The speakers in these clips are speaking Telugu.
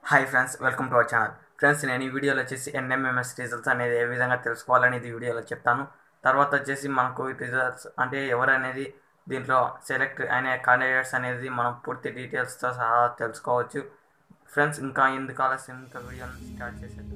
hi friends welcome to our channel friends నేను ఈ వీడియోలో వచ్చేసి ఎన్ఎంఎంఎస్ రిజల్ట్స్ అనేది ఏ విధంగా తెలుసుకోవాలనేది ఈ వీడియోలో చెప్తాను తర్వాత వచ్చేసి మనకు రిజల్ట్స్ అంటే ఎవరు అనేది దీంట్లో సెలెక్ట్ అయిన క్యాండిడేట్స్ అనేది మనం పూర్తి డీటెయిల్స్తో సహా తెలుసుకోవచ్చు ఫ్రెండ్స్ ఇంకా ఎందుకు ఆలస్యం ఇంకా వీడియోని స్టార్ట్ చేసేద్దాం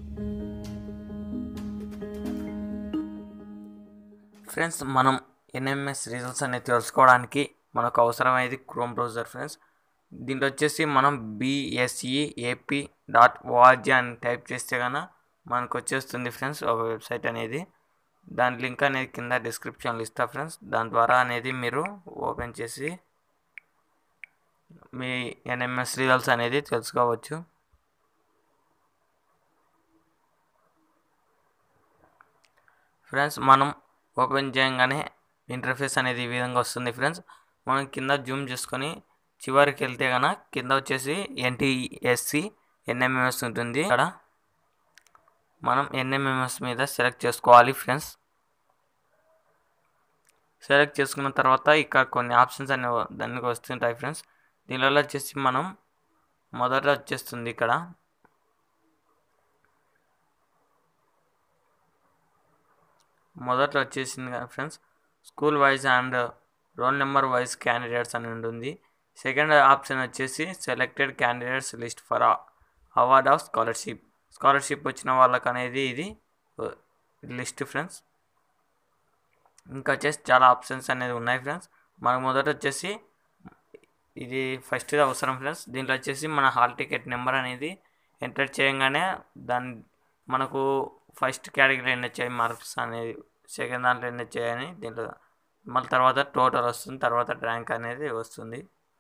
ఫ్రెండ్స్ మనం ఎన్ఎంఎస్ రిజల్ట్స్ అనేది తెలుసుకోవడానికి మనకు అవసరమైనది క్రోమ్ బ్రౌజర్ ఫ్రెండ్స్ దీంట్లో వచ్చేసి మనం బిఎస్ఈ ఏపీ డాట్ ఓఆర్జీ అని టైప్ చేస్తే కనుక మనకు వచ్చేస్తుంది ఫ్రెండ్స్ ఒక వెబ్సైట్ అనేది దాని లింక్ అనేది కింద డిస్క్రిప్షన్లో ఇస్తా ఫ్రెండ్స్ దాని ద్వారా అనేది మీరు ఓపెన్ చేసి మీ ఎన్ఎంఎస్ రిజల్ట్స్ అనేది తెలుసుకోవచ్చు ఫ్రెండ్స్ మనం ఓపెన్ చేయగానే ఇంటర్ఫేస్ అనేది ఈ విధంగా వస్తుంది ఫ్రెండ్స్ మనం కింద జూమ్ చేసుకొని చివరికి వెళ్తే కనుక కింద వచ్చేసి ఎన్టీఎస్సి ఎన్ఎంఎంఎస్ ఉంటుంది ఇక్కడ మనం ఎన్ఎంఎంఎస్ మీద సెలెక్ట్ చేసుకోవాలి ఫ్రెండ్స్ సెలెక్ట్ చేసుకున్న తర్వాత ఇక్కడ కొన్ని ఆప్షన్స్ అనే దానికి వస్తుంటాయి ఫ్రెండ్స్ దీనిలో వచ్చేసి మనం మొదట వచ్చేస్తుంది ఇక్కడ మొదట్లో వచ్చేసింది కదా friends school wise and roll number wise candidates అని ఉంటుంది సెకండ్ ఆప్షన్ వచ్చేసి selected candidates list for award of scholarship scholarship వచ్చిన వాళ్ళకి అనేది ఇది లిస్ట్ ఫ్రెండ్స్ ఇంకా వచ్చేసి చాలా ఆప్షన్స్ అనేది ఉన్నాయి ఫ్రెండ్స్ మనకు మొదట వచ్చేసి ఇది ఫస్ట్ అవసరం ఫ్రెండ్స్ దీంట్లో వచ్చేసి మన హాల్ టికెట్ నెంబర్ అనేది ఎంటర్ చేయగానే దాని మనకు ఫస్ట్ కేటగిరీ ఎన్ని వచ్చాయి మార్క్స్ అనేది సెకండ్ దాంట్లో ఎన్ని వచ్చాయని దీంట్లో మళ్ళీ తర్వాత టోటల్ వస్తుంది తర్వాత ర్యాంక్ అనేది వస్తుంది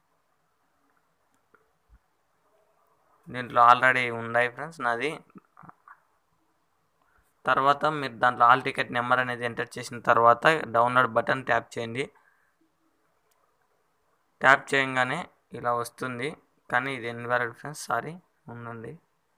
దీంట్లో ఆల్రెడీ ఉన్నాయి ఫ్రెండ్స్ నాది తర్వాత మీరు దాంట్లో ఆల్ టికెట్ నెంబర్ అనేది ఎంటర్ చేసిన తర్వాత డౌన్లోడ్ బటన్ ట్యాప్ చేయండి ట్యాప్ చేయగానే ఇలా వస్తుంది కానీ ఇది ఇన్వాలిడ్ ఫ్రెండ్స్ సారీ ఉండండి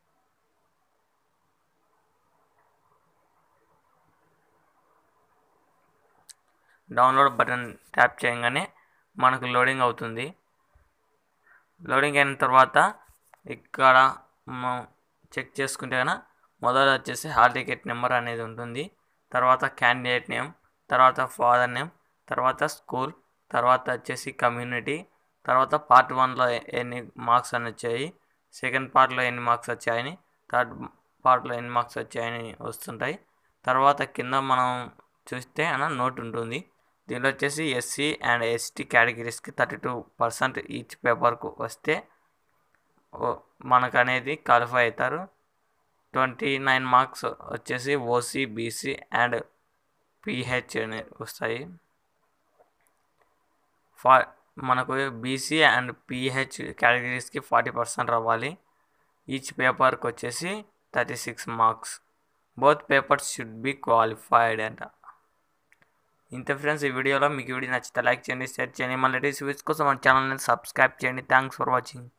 డౌన్లోడ్ బటన్ ట్యాప్ చేయగానే మనకు లోడింగ్ అవుతుంది లోడింగ్ అయిన తర్వాత ఇక్కడ చెక్ చేసుకుంటే కనుక మొదట వచ్చేసి హాల్ టికెట్ నెంబర్ అనేది ఉంటుంది తర్వాత క్యాండిడేట్ నేమ్ తర్వాత ఫాదర్ నేమ్ తర్వాత స్కూల్ తర్వాత వచ్చేసి కమ్యూనిటీ తర్వాత పార్ట్ వన్లో ఎన్ని మార్క్స్ అని వచ్చాయి సెకండ్ పార్ట్లో ఎన్ని మార్క్స్ వచ్చాయని థర్డ్ పార్ట్లో ఎన్ని మార్క్స్ వచ్చాయని వస్తుంటాయి తర్వాత కింద మనం చూస్తే అన్న నోట్ ఉంటుంది దీనిలో వచ్చేసి ఎస్సీ అండ్ ఎస్టీ కేటగిరీస్కి థర్టీ టూ పర్సెంట్ ఈచ్ పేపర్కు వస్తే మనకు అనేది క్వాలిఫై అవుతారు ట్వంటీ నైన్ మార్క్స్ వచ్చేసి ఓసీ బీసీ అండ్ పిహెచ్ అని వస్తాయి ఫా మనకు బీసీ అండ్ పిహెచ్ కేటగిరీస్కి ఫార్టీ పర్సెంట్ రావాలి ఈచ్ పేపర్కి వచ్చేసి thirty six marks both papers should be qualified అంట ఇంత ఫ్రెండ్స్ ఈ వీడియోలో మీకు వీడియో నచ్చితే లైక్ చేయండి షేర్ చేయండి మళ్ళీ వీడియోస్ కోసం మన ఛానల్ని సబ్స్క్రైబ్ చేయండి థ్యాంక్స్ ఫర్ వాచింగ్